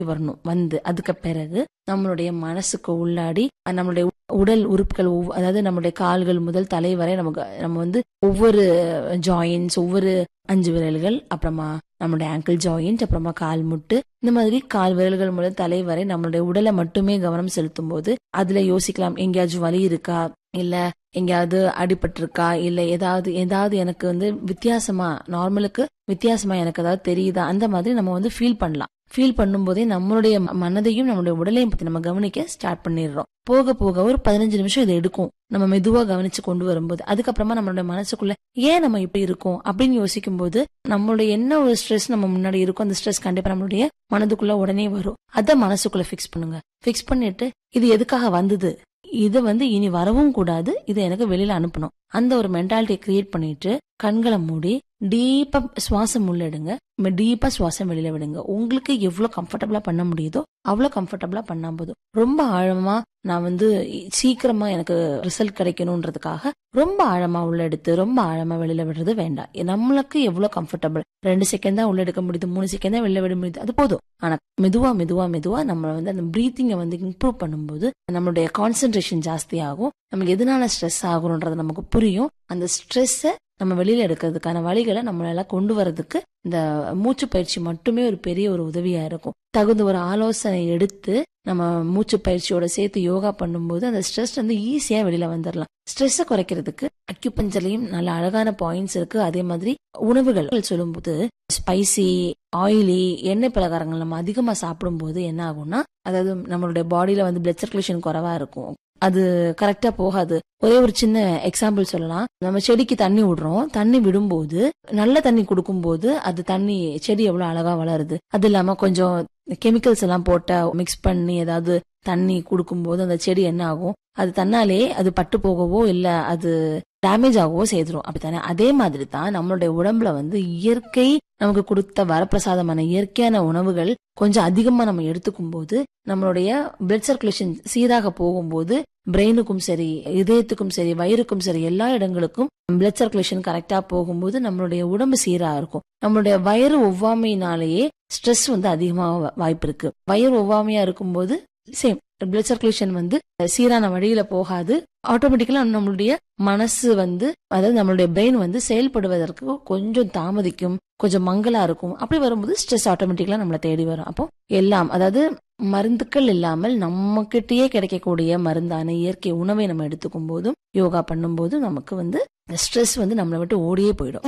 வரணும் வந்து அதுக்கு பிறகு நம்மளுடைய மனசுக்கு உள்ளாடி அஹ் நம்மளுடைய உடல் உறுப்புகள் ஒவ்வொ- அதாவது நம்மளுடைய கால்கள் முதல் தலை வரை நமக்கு நம்ம வந்து ஒவ்வொரு ஜாயின்ஸ் ஒவ்வொரு அஞ்சு விரல்கள் அப்புறமா நம்மளுடைய ஆங்கிள் ஜாயிண்ட் அப்புறமா கால் முட்டு இந்த மாதிரி கால் விரல்கள் முதல் தலை வரை நம்மளுடைய உடலை மட்டுமே கவனம் செலுத்தும் போது அதுல யோசிக்கலாம் எங்கேயாச்சும் வலி இருக்கா இல்ல எங்கேயாவது அடிபட்டிருக்கா இல்ல ஏதாவது ஏதாவது எனக்கு வந்து வித்தியாசமா நார்மலுக்கு வித்தியாசமா எனக்கு ஏதாவது தெரியுதா அந்த மாதிரி நம்ம வந்து ஃபீல் பண்ணலாம் ஃபீல் பண்ணும்போதே நம்மளுடைய ம- மனதையும் நம்மளுடைய உடலையும் பத்தி நம்ம கவனிக்க ஸ்டார்ட் பண்ணிடுறோம் போக போக ஒரு பதினஞ்சு நிமிஷம் இதை எடுக்கும் நம்ம மெதுவா கவனிச்சு கொண்டு வரும்போது அதுக்கப்புறமா நம்மளுடைய மனசுக்குள்ள ஏன் நம்ம இப்படி இருக்கோம் அப்படின்னு யோசிக்கும் போது நம்மளுடைய என்ன ஒரு ஸ்ட்ரெஸ் நம்ம முன்னாடி இருக்கோ அந்த ஸ்ட்ரெஸ் கண்டிப்பா நம்மளுடைய மனதுக்குள்ள உடனே வரும் அதை மனசுக்குள்ள ஃபிக்ஸ் பண்ணுங்க ஃபிக்ஸ் பண்ணிட்டு இது எதுக்காக வந்தது இது வந்து இனி வரவும் கூடாது இதை எனக்கு வெளியில அனுப்பணும் அந்த ஒரு மென்டாலிட்டியை கிரியேட் பண்ணிட்டு கண்களை மூடி டீப்பா சுவாசம் உள்ள எடுங்க டீப்பா சுவாசம் வெளியில விடுங்க உங்களுக்கு எவ்வளவு கம்ஃபர்டபுளா பண்ண முடியுதோ அவ்வளவு கம்ஃபர்டபுளா பண்ணா போதும் ரொம்ப ஆழமா நான் வந்து சீக்கிரமா எனக்கு ரிசல்ட் கிடைக்கணும்ன்றதுக்காக ரொம்ப ஆழமா உள்ள எடுத்து ரொம்ப ஆழமா வெளியில விடுறது வேண்டாம் நம்மளுக்கு எவ்வளவு கம்ஃபர்டபுள் ரெண்டு செகண்ட் தான் உள்ள எடுக்க முடியுது மூணு செகண்ட் தான் வெளில விட முடியுது அது போதும் ஆனா மெதுவா மெதுவா மெதுவா நம்ம வந்து அந்த பிரீத்திங்கை வந்து இம்ப்ரூவ் பண்ணும்போது நம்மளுடைய கான்சென்ட்ரேஷன் ஜாஸ்தி ஆகும் நமக்கு எதனால ஸ்ட்ரெஸ் ஆகணும்ன்றது நமக்கு புரியும் அந்த ஸ்ட்ரெஸ்ஸை நம்ம வெளியில எடுக்கிறதுக்கான வழிகளை நம்மளால கொண்டு வரதுக்கு இந்த மூச்சு பயிற்சி மட்டுமே ஒரு பெரிய ஒரு உதவியா இருக்கும் தகுந்த ஒரு ஆலோசனை எடுத்து நம்ம மூச்சு பயிற்சியோட சேர்த்து யோகா பண்ணும்போது அந்த ஸ்ட்ரெஸ் வந்து ஈஸியா வெளியில வந்துடலாம் ஸ்ட்ரெஸ்ஸை குறைக்கிறதுக்கு அக்யூபஞ்சர்லயும் நல்ல அழகான பாயிண்ட்ஸ் இருக்கு அதே மாதிரி உணவுகள் சொல்லும்போது ஸ்பைசி ஆயிலி எண்ணெய் பலகாரங்கள் நம்ம அதிகமா சாப்பிடும்போது என்ன ஆகும்னா அதாவது நம்மளுடைய பாடியில வந்து பிளட் சர்க்குலேஷன் குறைவா இருக்கும் அது கரெக்டா போகாது ஒரே ஒரு சின்ன எக்ஸாம்பிள் சொல்லலாம் நம்ம செடிக்கு தண்ணி விடுறோம் தண்ணி விடும்போது நல்ல தண்ணி கொடுக்கும்போது அது தண்ணி செடி எவ்வளவு அழகா வளருது அது இல்லாம கொஞ்சம் கெமிக்கல்ஸ் எல்லாம் போட்ட மிக்ஸ் பண்ணி ஏதாவது தண்ணி கொடுக்கும்போது அந்த செடி என்ன ஆகும் அது தன்னாலே அது பட்டு போகவோ இல்ல அது டேமேஜ் ஆகவோ செய்திரும் அப்படித்தானே அதே மாதிரி தான் நம்மளுடைய உடம்புல வந்து இயற்கை நமக்கு கொடுத்த வரப்பிரசாதமான இயற்கையான உணவுகள் கொஞ்சம் அதிகமா நம்ம எடுத்துக்கும் போது நம்மளுடைய பிளட் சர்க்குலேஷன் சீராக போகும்போது பிரெயினுக்கும் சரி இதயத்துக்கும் சரி வயிறுக்கும் சரி எல்லா இடங்களுக்கும் பிளட் சர்க்குலேஷன் கரெக்டா போகும்போது நம்மளுடைய உடம்பு சீரா இருக்கும் நம்மளுடைய வயிறு ஒவ்வாமையினாலேயே ஸ்ட்ரெஸ் வந்து அதிகமாக வாய்ப்பு இருக்கு வயிறு ஒவ்வாமையா இருக்கும்போது சேம் பிளட் சர்க்குலேஷன் வந்து சீரான வழியில போகாது ஆட்டோமேட்டிக்கலா நம்மளுடைய மனசு வந்து அதாவது நம்மளுடைய பிரெயின் வந்து செயல்படுவதற்கு கொஞ்சம் தாமதிக்கும் கொஞ்சம் மங்கலா இருக்கும் அப்படி வரும்போது ஸ்ட்ரெஸ் ஆட்டோமேட்டிக்கலா நம்மளை தேடி வரும் அப்போ எல்லாம் அதாவது மருந்துக்கள் இல்லாமல் நம்ம கிட்டயே கிடைக்கக்கூடிய மருந்தான இயற்கை உணவை நம்ம எடுத்துக்கும் போதும் யோகா பண்ணும்போது நமக்கு வந்து ஸ்ட்ரெஸ் வந்து நம்மளை விட்டு ஓடியே போயிடும்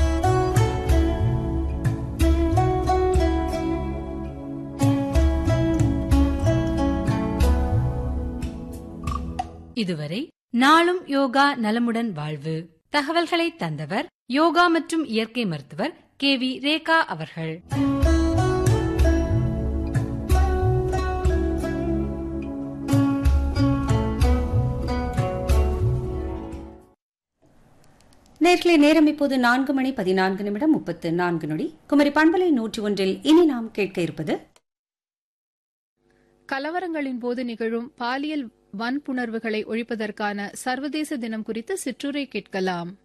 இதுவரை நாளும் யோகா நலமுடன் வாழ்வு தகவல்களை தந்தவர் யோகா மற்றும் இயற்கை மருத்துவர் கே வி ரேகா அவர்கள் நேர்களை நேரம் இப்போது நான்கு மணி பதினான்கு நிமிடம் முப்பத்து நான்கு நொடி குமரி பண்பலை நூற்றி ஒன்றில் இனி நாம் கேட்க இருப்பது கலவரங்களின் போது நிகழும் பாலியல் வன்புணர்வுகளை ஒழிப்பதற்கான சர்வதேச தினம் குறித்து சிற்றுரை கேட்கலாம்